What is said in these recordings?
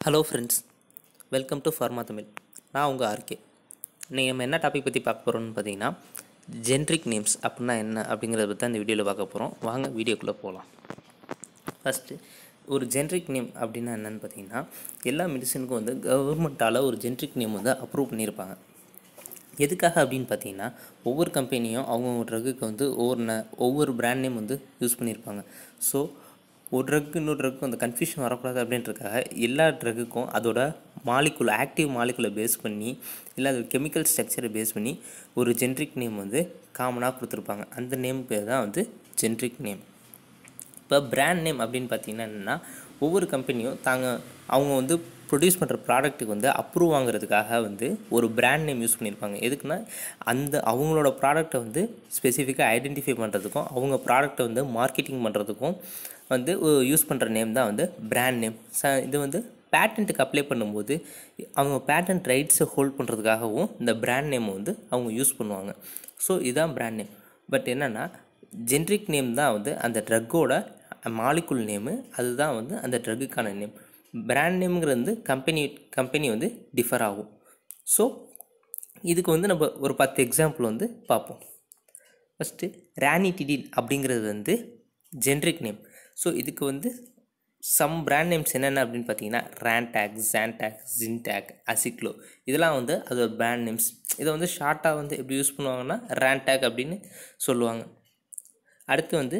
hello friends welcome to pharma Tamil நான் உங்கள் RK நீங்கள் நம்ம என்ன டாபிக் பற்றி பார்க்க போகிறோம்னு பார்த்தீங்கன்னா ஜென்ரிக் நேம்ஸ் அப்படின்னா என்ன அப்படிங்கிறத பற்றி தான் இந்த வீடியோவில் பார்க்க போகிறோம் வாங்க வீடியோக்குள்ளே போகலாம் ஃபஸ்ட்டு ஒரு ஜென்ரிக் நேம் அப்படின்னா என்னென்னு பார்த்தீங்கன்னா எல்லா மெடிசனுக்கும் வந்து கவர்மெண்ட்டால் ஒரு ஜென்ரிக் நேம் வந்து அப்ரூவ் பண்ணியிருப்பாங்க எதுக்காக அப்படின்னு பார்த்தீங்கன்னா ஒவ்வொரு கம்பெனியும் அவங்க ட்ரக்குக்கு வந்து ஒவ்வொரு ந ஒவ்வொரு பிராண்ட் நேம் வந்து யூஸ் பண்ணியிருப்பாங்க ஸோ ஒரு ட்ரக்கு இன்னொரு ட்ரக்கு அந்த கன்ஃபியூஷன் வரக்கூடாது அப்படின்றதுக்காக எல்லா ட்ரக்குக்கும் அதோட மாலிகுல் ஆக்டிவ் மாலிகுலை பேஸ் பண்ணி இல்லை அது கெமிக்கல் ஸ்ட்ரக்சரை பேஸ் பண்ணி ஒரு ஜென்ரிக் நேம் வந்து காமனாக கொடுத்துருப்பாங்க அந்த நேம் பேர் தான் வந்து ஜென்ரிக் நேம் இப்போ பிராண்ட் நேம் அப்படின்னு பார்த்தீங்கன்னா என்னென்னா ஒவ்வொரு கம்பெனியும் தாங்க அவங்க வந்து ப்ரொடியூஸ் பண்ணுற ப்ராடக்ட்டுக்கு வந்து அப்ரூவ் வாங்குறதுக்காக வந்து ஒரு பிராண்ட் நேம் யூஸ் பண்ணியிருப்பாங்க எதுக்குன்னா அந்த அவங்களோட ப்ராடக்ட்டை வந்து ஸ்பெசிஃபிக்காக ஐடென்டிஃபை பண்ணுறதுக்கும் அவங்க ப்ராடக்ட்டை வந்து மார்க்கெட்டிங் பண்ணுறதுக்கும் வந்து யூஸ் பண்ணுற நேம் தான் வந்து பிராண்ட் நேம் ச இது வந்து பேட்டன்ட்டுக்கு அப்ளை பண்ணும்போது அவங்க பேட்டன்ட் ரைட்ஸை ஹோல்ட் பண்ணுறதுக்காகவும் இந்த பிராண்ட் நேம் வந்து அவங்க யூஸ் பண்ணுவாங்க ஸோ இதுதான் பிராண்ட் நேம் பட் என்னென்னா ஜென்ரிக் நேம் தான் வந்து அந்த ட்ரக்கோட மாலிகுல் நேமு அதுதான் வந்து அந்த ட்ரக்குக்கான நேம் பிராண்ட் நேம்ங்கிறது வந்து கம்பெனி கம்பெனி வந்து டிஃபர் ஆகும் ஸோ இதுக்கு வந்து நம்ம ஒரு பத்து எக்ஸாம்பிள் வந்து பார்ப்போம் ஃபஸ்ட்டு ரேனிட்டிடின் அப்படிங்கிறது வந்து ஜென்ரிக் நேம் ஸோ இதுக்கு வந்து சம் பிராண்ட் நேம்ஸ் என்னென்ன அப்படின்னு பார்த்தீங்கன்னா ரேன்டாக் ஜான்டாக் ஜின்டாக் அசிக்ளோ இதெல்லாம் வந்து அதோட பிராண்ட் நேம்ஸ் இதை வந்து ஷார்ட்டாக வந்து எப்படி யூஸ் பண்ணுவாங்கன்னா ரேன்டாக் அப்படின்னு சொல்லுவாங்க அடுத்து வந்து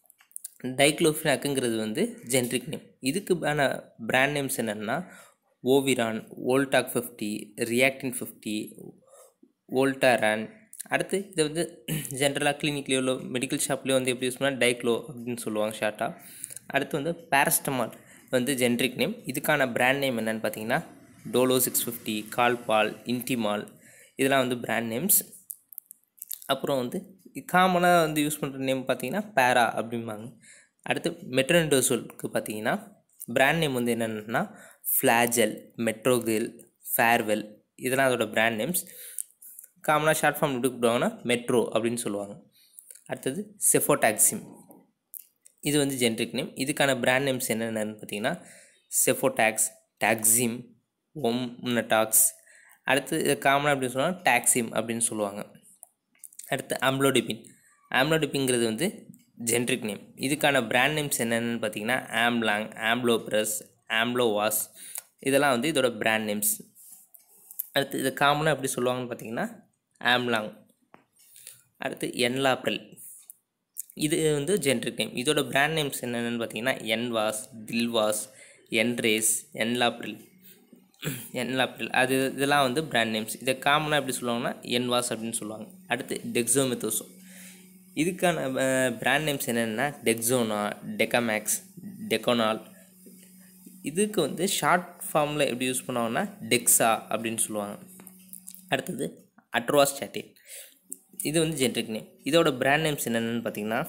டைக்ளோஃபினாக்குங்கிறது வந்து ஜென்ரிக் நேம் இதுக்கு பிராண்ட் நேம்ஸ் என்னென்னா ஓவிரான் ஓல்டாக் ஃபிஃப்டி ரியாக்டின் ஃபிஃப்டி ஓல்டாரான் அடுத்து இதை வந்து ஜென்ரலாக கிளினிக்லேயோ இல்லை மெடிக்கல் ஷாப்லேயோ வந்து எப்படி யூஸ் பண்ணால் டைக்ளோ அப்படின்னு சொல்லுவாங்க ஷார்ட்டாக அடுத்து வந்து பேரஸ்டமால் வந்து ஜென்ரிக் நேம் இதுக்கான பிராண்ட் நேம் என்னென்னு பார்த்தீங்கன்னா டோலோ சிக்ஸ் ஃபிஃப்டி கால்பால் இன்டிமால் இதெல்லாம் வந்து பிராண்ட் நேம்ஸ் அப்புறம் வந்து காமனாக வந்து யூஸ் பண்ணுற நேம் பார்த்தீங்கன்னா பேரா அப்படிம்பாங்க அடுத்து மெட்ரன்டோசோலுக்கு பார்த்தீங்கன்னா பிராண்ட் நேம் வந்து என்னென்னா ஃப்ளாஜல் மெட்ரோகில் ஃபேர்வெல் இதெல்லாம் அதோட பிராண்ட் நேம்ஸ் காமனாக ஷார்ட் ஃபார்ம் எப்படி கூப்பிடுவாங்கன்னா மெட்ரோ அப்படின்னு சொல்லுவாங்க அடுத்தது செஃபோடாக்சிம் இது வந்து ஜென்ரிக் நேம் இதுக்கான பிராண்ட் நேம்ஸ் என்னென்னு பார்த்தீங்கன்னா செஃபோடாக்ஸ் டாக்ஸிம் ஒம்னடாக்ஸ் அடுத்து இது காமனாக எப்படி சொல்லுவாங்க டாக்ஸிம் அப்படின்னு சொல்லுவாங்க அடுத்து ஆம்லோடிபின் ஆம்லோடிப்பிங்கிறது வந்து ஜென்ரிக் நேம் இதுக்கான பிராண்ட் நேம்ஸ் என்னென்னு பார்த்தீங்கன்னா ஆம்லாங் ஆம்லோப்ரஸ் ஆம்லோவாஸ் இதெல்லாம் வந்து இதோட பிராண்ட் நேம்ஸ் அடுத்து இது காமனாக எப்படி சொல்லுவாங்கன்னு பார்த்தீங்கன்னா ஆம்லாங் அடுத்து என்லாப்ரல் இது வந்து ஜென்ரிக் நேம் இதோட பிராண்ட் நேம்ஸ் என்னென்னு பார்த்தீங்கன்னா என்வாஸ் தில்வாஸ் என்ரேஸ் என்லாப்ரில் என்லாப்ரில் அது இதெல்லாம் வந்து பிராண்ட் நேம்ஸ் இதை காமனாக எப்படி சொல்லுவாங்கன்னா என்வாஸ் அப்படின்னு சொல்லுவாங்க அடுத்து டெக்ஸோமெத்தோசோ இதுக்கான பிராண்ட் நேம்ஸ் என்னென்னா டெக்ஸோனா டெக்காமேக்ஸ் டெக்கோனால் இதுக்கு வந்து ஷார்ட் ஃபார்மில் எப்படி யூஸ் பண்ணுவாங்கன்னா டெக்ஸா அப்படின்னு சொல்லுவாங்க அடுத்தது அட்ரோஸ்டாட்டின் இது வந்து ஜென்ரிக் நேம் இதோட பிராண்ட் நேம்ஸ் என்னென்னு பார்த்தீங்கன்னா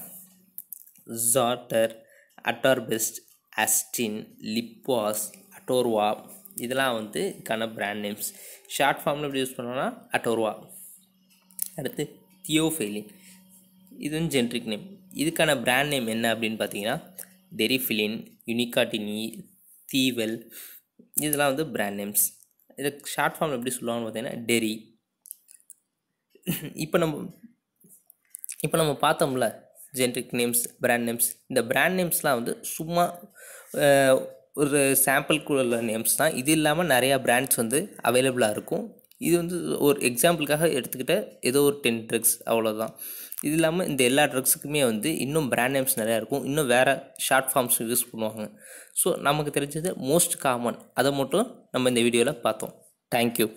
ஜாட்டர் அட்டார்பெஸ்ட் அஸ்டின் லிப்வாஸ் அட்டோர்வா இதெல்லாம் வந்து இதுக்கான பிராண்ட் நேம்ஸ் ஷார்ட் ஃபார்மில் எப்படி யூஸ் பண்ணோன்னா அட்டோர்வா அடுத்து தியோஃபெலின் இது வந்து ஜென்ரிக் நேம் இதுக்கான பிராண்ட் நேம் என்ன அப்படின்னு பார்த்தீங்கன்னா டெரிஃபிலின் யுனிகாட்டினி தீவெல் இதெல்லாம் வந்து பிராண்ட் நேம்ஸ் இதை ஷார்ட் ஃபார்ம் எப்படி சொல்லுவாங்கன்னு பார்த்தீங்கன்னா டெரி இப்போ நம்ம இப்போ நம்ம பார்த்தோம்ல ஜென்ரிக் நேம்ஸ் பிராண்ட் நேம்ஸ் இந்த பிராண்ட் நேம்ஸ்லாம் வந்து சும்மா ஒரு சாம்பிள்குள்ள நேம்ஸ் தான் இது இல்லாமல் நிறையா பிராண்ட்ஸ் வந்து அவைலபிளாக இருக்கும் இது வந்து ஒரு எக்ஸாம்பிளுக்காக எடுத்துக்கிட்ட ஏதோ ஒரு டென் ட்ரக்ஸ் அவ்வளோதான் இது இல்லாமல் இந்த எல்லா ட்ரக்ஸுக்குமே வந்து இன்னும் பிராண்ட் நேம்ஸ் நிறையா இருக்கும் இன்னும் வேறு ஷார்ட் ஃபார்ம்ஸ் யூஸ் பண்ணுவாங்க ஸோ நமக்கு தெரிஞ்சது மோஸ்ட் காமன் அதை மட்டும் நம்ம இந்த வீடியோவில் பார்த்தோம் தேங்க்யூ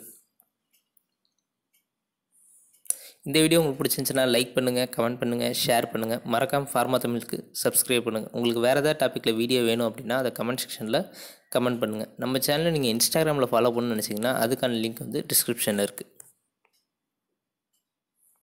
இந்த வீடியோ உங்களுக்கு பிடிச்சிருந்துச்சுன்னா லைக் பண்ணுங்கள் கமெண்ட் பண்ணுங்கள் ஷேர் பண்ணுங்கள் மறக்காமல் ஃபார்மா தமிழுக்கு சப்ஸ்கிரைப் பண்ணுங்கள் உங்களுக்கு வேறு ஏதாவது டாப்பிக்கில் வீடியோ வேணும் அப்படின்னா அதை கமெண்ட் செக்ஷனில் கமெண்ட் பண்ணுங்கள் நம்ம சேனலை நீங்கள் இன்ஸ்டாகிராமில் ஃபாலோ பண்ணணும்னு நினச்சிங்கன்னா அதுக்கான லிங்க் வந்து டிஸ்கிரிப்ஷனில் இருக்குது